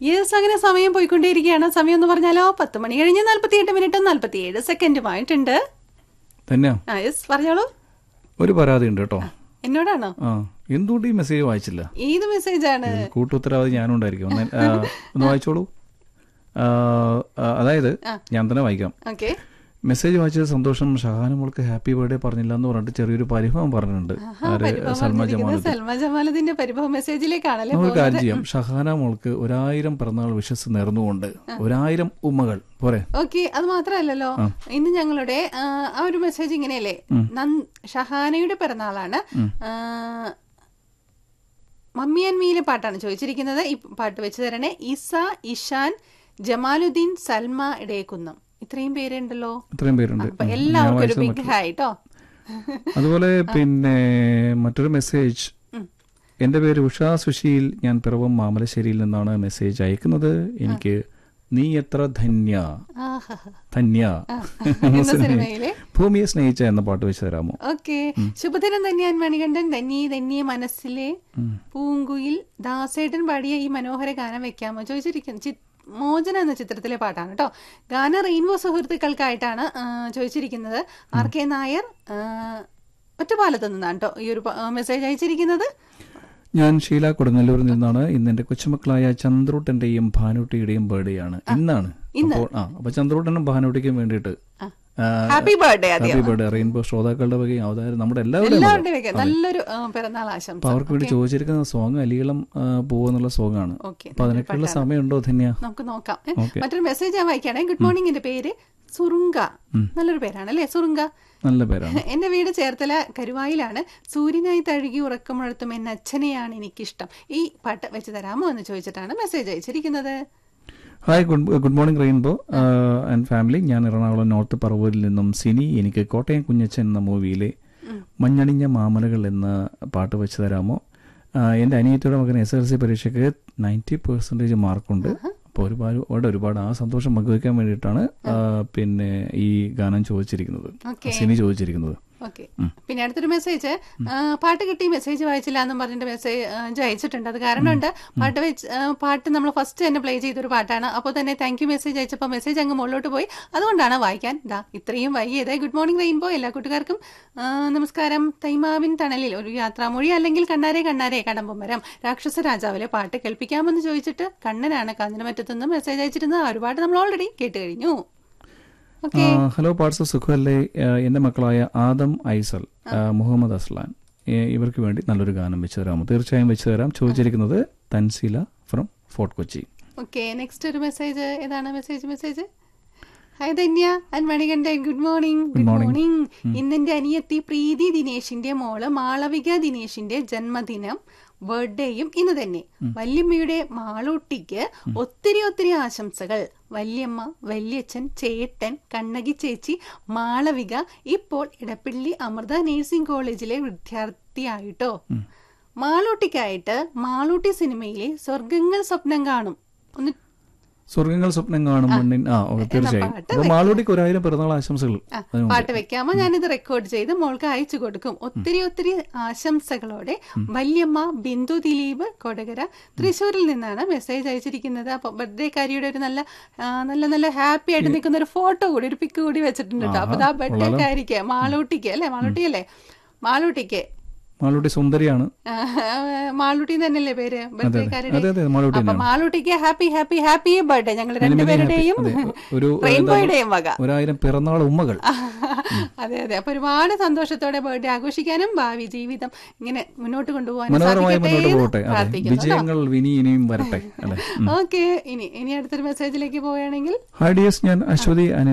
Yes അങ്ങനെ സമയം പോയിക്കൊണ്ടേയിരിക്കുകയാണ് സമയം എന്ന് പറഞ്ഞാലോ പത്ത് മണി കഴിഞ്ഞ് നാല്പത്തിയെട്ട് മിനിറ്റും നാല്പത്തിയേഴ് സെക്കൻഡുമായിട്ടുണ്ട് തന്നെയാ ആ യെസ് പറഞ്ഞോളൂ ഒരു പരാതി ഉണ്ട് കേട്ടോ എന്നോടാണോ ആ എന്തുകൊണ്ട് ഈ മെസ്സേജ് വായിച്ചില്ല ഏത് മെസ്സേജ് ആണ് കൂട്ടുത്തരവാദി ഞാനും ഉണ്ടായിരിക്കും ഒന്ന് ആ, ഒന്ന് വായിച്ചോളൂ ആ, ആ, അതായത് ഞാൻ തന്നെ വായിക്കാം ഓക്കെ മെസ്സേജ് വായിച്ചത് സന്തോഷം ഷഹാന മോൾക്ക് ഹാപ്പി ബർത്ത്ഡേ പറഞ്ഞില്ല എന്ന് പറഞ്ഞിട്ട് ചെറിയൊരു പരിഭവം പറഞ്ഞിട്ടുണ്ട് ആര് സൽമാൻ ജമാൽ സൽമാ ജമാലുദ്ദീന്റെ പരിഭവ മെസ്സേജിലേക്കാണല്ലേ നമ്മൾ കാര്യം ചെയ്യാം ഷഹാന മോൾക്ക് ഒരായിരം പിറന്നാൾ വിശ്വസ് നേർന്നുകൊണ്ട് ഒരായിരം ഉമ്മകൾ പോരെ ഓക്കെ അത് മാത്രമല്ലല്ലോ ഇന്ന് ഞങ്ങളുടെ ആ, ആ ഒരു മെസ്സേജ് ഇങ്ങനെയല്ലേ നൻ- ഷഹാനയുടെ പിറന്നാളാണ് ആ, മമ്മി ആൻഡ് മീയിലെ പാട്ടാണ് ചോദിച്ചിരിക്കുന്നത് ഈ പാട്ട് വെച്ച് തരണേ ഇസ ഇഷാൻ ജമാലുദ്ദീൻ സൽമ ഇടയക്കുന്നം ഇത്രയും പേരുണ്ടല്ലോ ഇത്രയും പേരുണ്ട് അപ്പൊ ഉം. ഞാൻ എല്ലാവർക്കും ഒരു വായിച്ചത് ബിഗ് മറ്റു- ഹായ് കേട്ടോ അതുപോലെ പിന്നെ മറ്റൊരു മെസ്സേജ് എൻ്റെ പേര് ഉഷ സുശീൽ ഞാൻ പിറവം മാമലശ്ശേരിയിൽ നിന്നാണ് മെസ്സേജ് അയക്കുന്നത് എനിക്ക് നീ എത്ര ധന്യ ആഹാ. ധന്യ എന്ന സിനിമയിലെ ഭൂമിയെ സ്നേഹിച്ച എന്ന പാട്ട് വെച്ച് തരാമോ ഓക്കെ ശുഭദിനം തന്നെയാൻ മണികണ്ഠൻ ധന്യെ ധന്യെ മനസ്സിലെ പൂങ്കുയിൽ ദാസേട്ടൻ പാടിയ ഈ മനോഹര ഗാനം വെക്കാമോ ചോദിച്ചിരിക്കുന്നു ചി- മോചന എന്ന ചിത്രത്തിലെ പാട്ടാണ് കേട്ടോ ഗാന റെയിൻബോ സുഹൃത്തുക്കൾക്കായിട്ടാണ് ആ, ചോദിച്ചിരിക്കുന്നത് ആർ കെ നായർ ആ, ഒറ്റപ്പാലത്ത് നിന്നാണ് കേട്ടോ ഈ ഒരു പ- ആ, മെസ്സേജ് അയച്ചിരിക്കുന്നത് ഞാൻ ഷീല കൊടുങ്ങല്ലൂരിൽ നിന്നാണ് ഇന്ന് എന്റെ കൊച്ചുമക്കളായ ചന്ദ്രൂട്ടന്റെയും ഭാനുട്ടിയുടെയും ബർത്ത്ഡേ ആണ് ഇന്നാണ് അപ്പോൾ ആ അപ്പൊ ചന്ദ്രൂട്ടനും ഭാനുട്ടിക്കും വേണ്ടിയിട്ട് ഹാപ്പി ബർത്ത്ഡേ ആദ്യം ഹാപ്പി ബർത്ത്ഡേ റെയിൻബോ ശ്രോതാക്കളുടെ വകയും അവതാരം നമ്മുടെ എല്ലാവരുടെയും വക. എല്ലാവരുടെയും വെക്കാം നല്ലൊരു ആ, പിറന്നാൾ ആശംസ അപ്പൊ അവർക്ക് വേണ്ടി ചോദിച്ചിരിക്കുന്ന സോങ് അലീളം പോവെന്നുള്ള സോങ് ആണ് ഓക്കെ അപ്പൊ അതിനൊക്കെയുള്ള സമയമുണ്ടോ ധന്യ നമുക്ക് നോക്കാം ഏ? ഓക്കെ. മറ്റൊരു മെസ്സേജ് ഞാൻ വായിക്കുകയാണെ ഗുഡ് മോർണിംഗ് എന്റെ പേര് സുറുങ്ക നല്ലൊരു പേരാണ് അല്ലേ സുറുങ്ക നല്ല പേരാണ് എന്റെ വീട് ചേർത്തല കരുവായിലാണ് സൂര്യനായി തഴുകി ഉറക്കമുഴത്തും എന്നെ അച്ഛനെയാണ് എനിക്കിഷ്ടം ഈ പാട്ട് വെച്ച് തരാമോ എന്ന് ചോദിച്ചിട്ടാണ് മെസ്സേജ് അയച്ചിരിക്കുന്നത് hi good good morning rainbow and family ഞാൻ എറണാകുളം നോർത്ത് പറവൂരിൽ നിന്നും സിനി എനിക്ക് കോട്ടയം കുഞ്ഞച്ചൻ എന്ന മൂവിയിലെ മഞ്ഞണിഞ്ഞ മാമലകൾ എന്ന പാട്ട് വെച്ച് തരാമോ ആ, എൻ്റെ അനിയത്തിയുടെ മകൻ എസ് എൽ സി പരീക്ഷയ്ക്ക് നയൻറ്റി പെർസെൻറ്റേജ് മാർക്കുണ്ട് അപ്പോൾ ഒരുപാട് ഒരുപാട് ഒരുപാട് ആ സന്തോഷം പങ്കുവയ്ക്കാൻ വേണ്ടിയിട്ടാണ് ആ, പിന്നെ ഈ ഗാനം ചോദിച്ചിരിക്കുന്നത് ഓക്കെ സിനി ചോദിച്ചിരിക്കുന്നത് ഓക്കെ പിന്നെ അടുത്തൊരു മെസ്സേജ് പാട്ട് കിട്ടി മെസ്സേജ് വായിച്ചില്ല എന്നും പറഞ്ഞിട്ട് മെസ്സേജ് അയച്ചിട്ടുണ്ട് അത് കാരണമുണ്ട് പാട്ട് വെച്ച് ആ, പാട്ട് നമ്മൾ ഫസ്റ്റ് തന്നെ പ്ലേ ചെയ്തൊരു പാട്ടാണ് അപ്പോൾ തന്നെ താങ്ക് യു മെസ്സേജ് അയച്ചപ്പോൾ മെസ്സേജ് അങ്ങ് മുകളിലോട്ട് പോയി അതുകൊണ്ടാണ് വായിക്കാൻ ദാ ഇത്രയും വൈകിയത് ഗുഡ് മോർണിംഗ് റെയിൻബോ എല്ലാ കൂട്ടുകാർക്കും ആ, നമസ്കാരം തൈമാവിൻ തണലിൽ ഒരു യാത്രാമൊഴി അല്ലെങ്കിൽ കണ്ണാരെ കണ്ണാരെ കടമ്പം വരം രാക്ഷസ രാജാവിലെ പാട്ട് കേൾപ്പിക്കാമെന്ന് ചോദിച്ചിട്ട് കണ്ണനാണ് കാഞ്ഞിരമറ്റത്തുനിന്ന് മെസ്സേജ് അയച്ചിരുന്നത് ആ ഒരു പാട്ട് നമ്മൾ ഓൾറെഡി കേട്ട് കഴിഞ്ഞു ഓക്കെ ആ, ഹലോ പാർട്സ് സുഖമല്ലേ ആ, എൻ്റെ മക്കളായ ആദം ഐസൽ ആ, മുഹമ്മദ് അസ്ലാൻ ഏ, ഇവർക്ക് വേണ്ടി നല്ലൊരു ഗാനം വെച്ച് തരാമോ തീർച്ചയായും വെച്ച് തരാം ചോദിച്ചിരിക്കുന്നത് Thanseela from fort Kochi okay next ഒരു മെസ്സേജ് ഏതാണ് message message hi Dhanya and Manikandan good morning good morning ഇന്നെന്റെ അനിയത്തി പ്രീതി ദിനേശിന്റെ മോള് മാളവിക ദിനേശിന്റെ ജന്മദിനം ബർത്ത്ഡേയും ഇന്ന് തന്നെ വല്യമ്മയുടെ മാളൂട്ടിക്ക് ഒത്തിരി ഒത്തിരി ആശംസകൾ വല്യമ്മ വല്യച്ഛൻ ചേട്ടൻ കണ്ണകി ചേച്ചി മാളവിക ഇപ്പോൾ ഇടപ്പള്ളി അമൃത നഴ്സിംഗ് കോളേജിലെ വിദ്യാർത്ഥിയായിട്ടോ മാളൂട്ടിക്കായിട്ട് മാളൂട്ടി സിനിമയിലെ സ്വർഗങ്ങൾ സ്വപ്നം കാണും ഒന്ന് സ്വർഗങ്ങൾ സ്വപ്നം കാണും മണ്ണിൻ ആ ഓ, തീർച്ചയായും അപ്പൊ മാളൂട്ടിക്ക് ഒരായിരം പിറന്നാൾ ആശംസകൾ ആ, പാട്ട് വെക്കാമോ ഞാനിത് റെക്കോർഡ് ചെയ്ത് മോൾക്ക് അയച്ചു കൊടുക്കും ഒത്തിരി ഒത്തിരി ആശംസകളോടെ വല്യമ്മ ബിന്ദു ദിലീപ് കൊടകര തൃശ്ശൂരിൽ നിന്നാണ് മെസ്സേജ് അയച്ചിരിക്കുന്നത് അപ്പൊ ബർത്ത്ഡേ കാരിയുടെ ഒരു നല്ല ആ, നല്ല നല്ല ഹാപ്പി ആയിട്ട് നിൽക്കുന്ന ഒരു ഫോട്ടോ കൂടി ഒരു പിക്ക് കൂടി വെച്ചിട്ടുണ്ട് കേട്ടോ അപ്പൊ ആ ബർത്ത്ഡേ കാരിക്ക് മാളൂട്ടിക്ക് അല്ലേ മാളൂട്ടി അല്ലേ മാളൂട്ടിക്ക് മാളൂട്ടി സുന്ദരിയാണ് ആ, മാളൂട്ടി തന്നെയല്ലേ പേര് ബർത്ത്ഡേ കാരിയുടെ അതെ അതെ മാളൂട്ടി അപ്പൊ മാളൂട്ടിക്ക് ഹാപ്പി ഹാപ്പി ഹാപ്പി ബർത്ത്ഡേ ഞങ്ങൾ രണ്ടുപേരുടെയും അതെ, ഒരു റെയിൻബോയുടെയും വക ഒരായിരം പിറന്നാൾ ഉമ്മകൾ അതെ അതെ അപ്പൊ ഒരുപാട് സന്തോഷത്തോടെ ബർത്ത്ഡേ ആഘോഷിക്കാനും ഭാവി ജീവിതം ഇങ്ങനെ മുന്നോട്ട് കൊണ്ടുപോകാനും മനോഹരമായി സാധിക്കട്ടെ മുന്നോട്ട് എന്ന് പോകട്ടെ അതെ പ്രാർത്ഥിക്കുന്നു വിജയങ്ങൾ ഇനി ഇനിയും വരട്ടെ അല്ലെ ഓക്കെ ഇനി ഇനി അടുത്തൊരു മെസ്സേജിലേക്ക് പോവുകയാണെങ്കിൽ ഹായ് ഡിയസ് ഞാൻ അശ്വതി അനിൽ